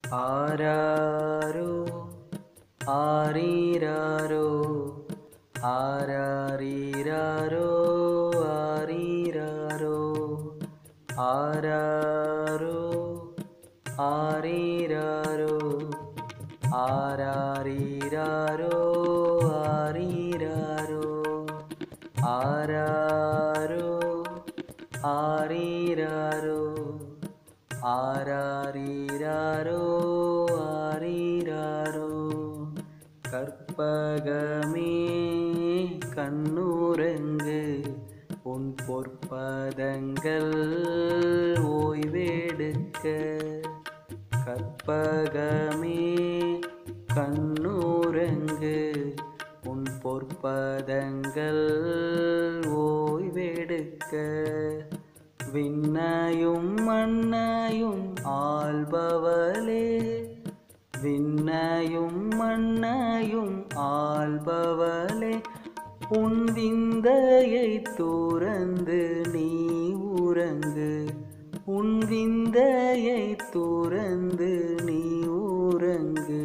ஆராரோ ஆரீராரோ ஆராரீராரோ ஆரீராரோ ஆராரோ ஆரீராரோ ஆராரீராரோ ஆரீராரோ ஆராரோ ஆரீராரோ ஆராரீராரோ ஆரீராரோ கற்பகமே கண்ணுரங்கு உன் பொற்பதங்கள் ஓய்வெடுக்க கற்பகமே கண்ணுரங்கு உன் பொற்பதங்கள் ஓய்வெடுக்க விண்ணையும் மண்ணையும் ஆள்பவளே விண்ணையும் மண்ணையும் ஆள்பவளே உன் விந்தையை துறந்து நீ உறங்கு உன் விந்தையை துறந்து நீ உறங்கு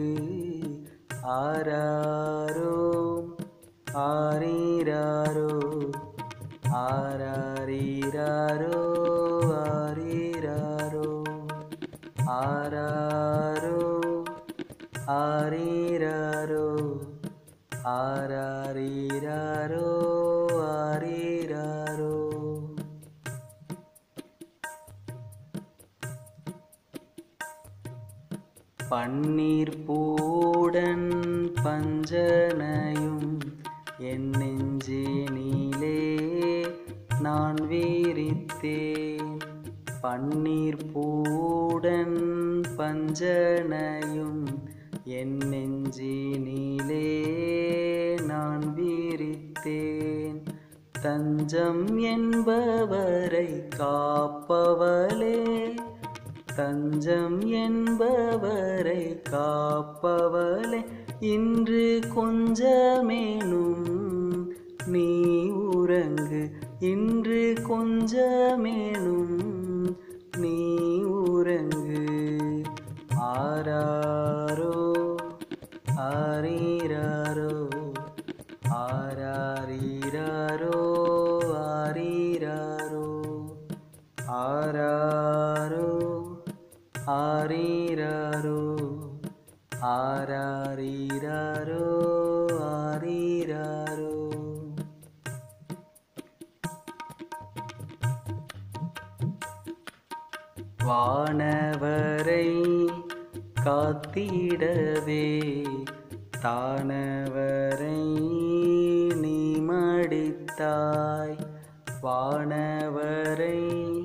ஆராரோ ஆரீராரோ ஆராரீராரோ ஆரீராரோ ஆராரோ ஆரீராரோ ஆராரீராரோ ஆரீராரோ பன்னீர் பூடன் பஞ்சனையும் என் நெஞ்சினிலே நான் வீரித்தேன் பன்னீர் பூடன் பஞ்சனையும் என் நெஞ்சினிலே நான் வீரித்தேன் தஞ்சம் என்பவரை காப்பவளே தஞ்சம் என்பவரை காப்பவளே இன்று கொஞ்சமேனும் நீ உறங்கு இன்று கொஞ்சமேனும் நீ உறங்கு ஆராரோ ஆரீராரோ ஆராரீராரோ ஆரீராரோ ஆராரோ ஆரீராரோ ஆராரீராரோ ஆரீராரோ வானவரை காத்திடவே தானவரை நீ மடித்தாய் வானவரை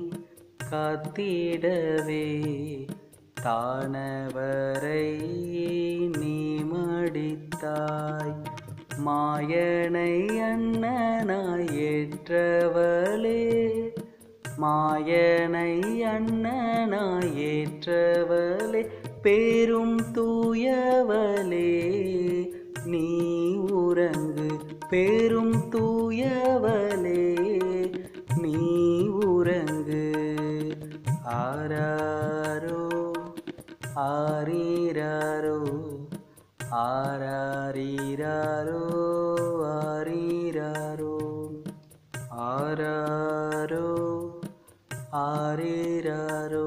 காத்திடவே தானவரை நீ மடித்தாய் மாயனை அண்ணனாய் ஏற்றவளே மாயனை அண்ணனாய் ஏற்றவளே பேரும் தூயவளே நீ உறங்கு பேரும் தூயவளே நீ உறங்கு ஆராரோ ஆரீராரோ ஆராரீராரோ ஆரீராரோ ஆராரோ ஆரீராரோ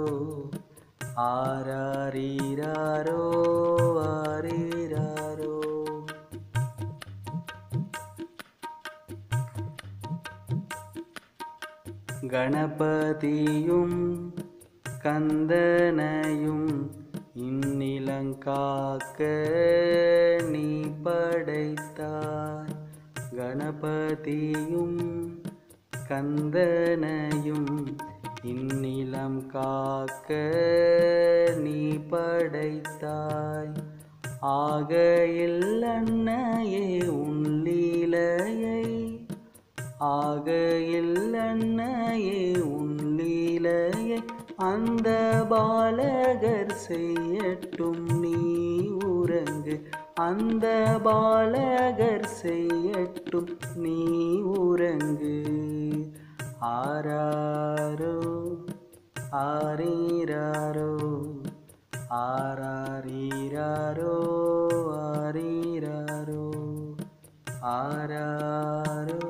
ஆராரீராரோ ஆரீராரோ கணபதியும் கந்தனையும் இந்நிலங்காக்க நீ படைத்தாய் கணபதியும் கந்தனையும் இந்நிலம் காக்க நீ படைத்தாய் ஆகையில் அன்னையே உன் லீலையை ஆகையில் அன்னையே உன் லீலையை அந்த பாலகர் செய்யட்டும் நீ உறங்கு அந்த பாலகர் செய்யட்டும் நீ உறங்கு ஆராரோ ஆரீராரோ ஆராரீராரோ ஆரீராரோ ஆராரோ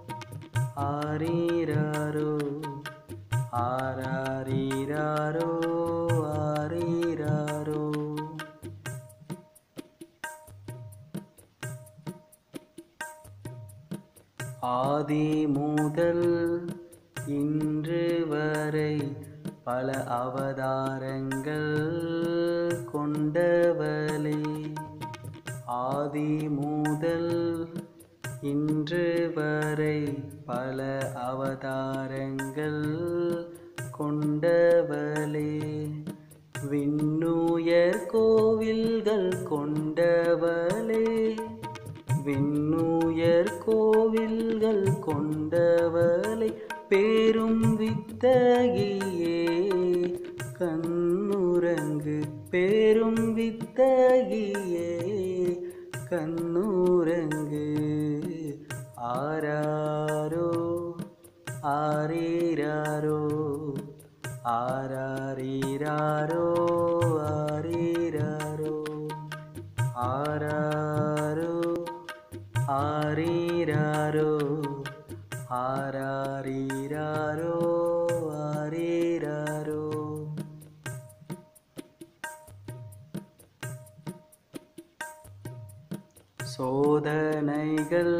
ஆரீராரோ ஆராரீராரோ ஆரீராரோ ஆதி முதல் இன்று வரை பல அவதாரங்கள் கொண்டவளே ஆதி முதல் இன்று வரை பல அவதாரங்கள் கொண்டவளே விண்ணுயர் கோவில்கள் கொண்டவளே விண்ணுயர் கோவில்கள் கொண்டவளை பேரும் வித்தகியே கண்ணுரங்கு பேரும் வித்தகியே கண்ணுரங்கு ஆராரோ ஆரீராரோ ஆராரீராரோ ஆரீராரோ ஆராரோ ஆரீராரோ ஆராரீராரோ ஆரீராரோ சோதனைகள்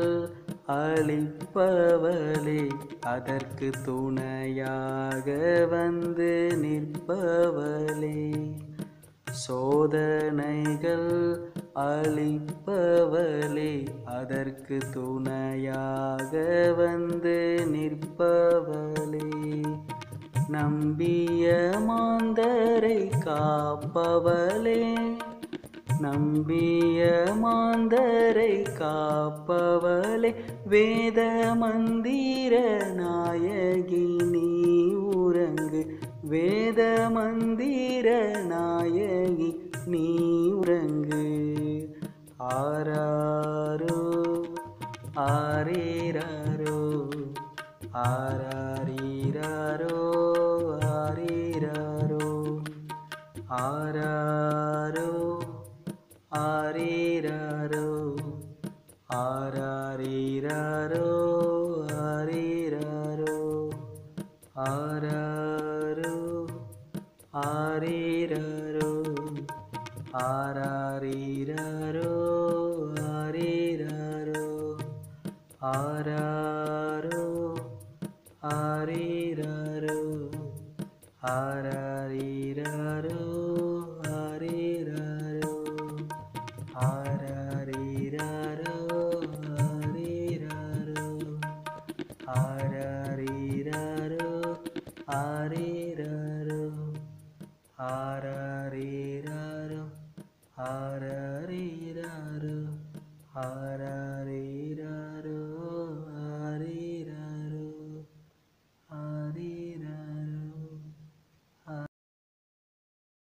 அளிப்பவளே அதற்கு துணையாக வந்து நிற்பவளே சோதனைகள் அளிப்பவளே அதற்கு துணையாக வந்து நிற்பவளே நம்பிய மாந்தரை காப்பவளே நம்பிய மாந்தரை காப்பவளே வேத மந்திர நாயகி நீ உறங்கு வேத மந்திர நாயகி நீ உறங்கு ஆராரோ ஆரீராரோ ஆராரீராரோ ஆரீராரோ ஆராரோ ஆரீராரோ ஆராரீராரோ ஆரீராரோ ஆராரோ ஆரீராரோ ஆராரீராரோ ஆரீராரோ ஆராரோ ஆரீராரோ ஆராரீராரோ ஆரீராரோ ஆராரீராரோ ஆரீராரோ ஆராரீராரோ ஆரீராரோ ஆராரீ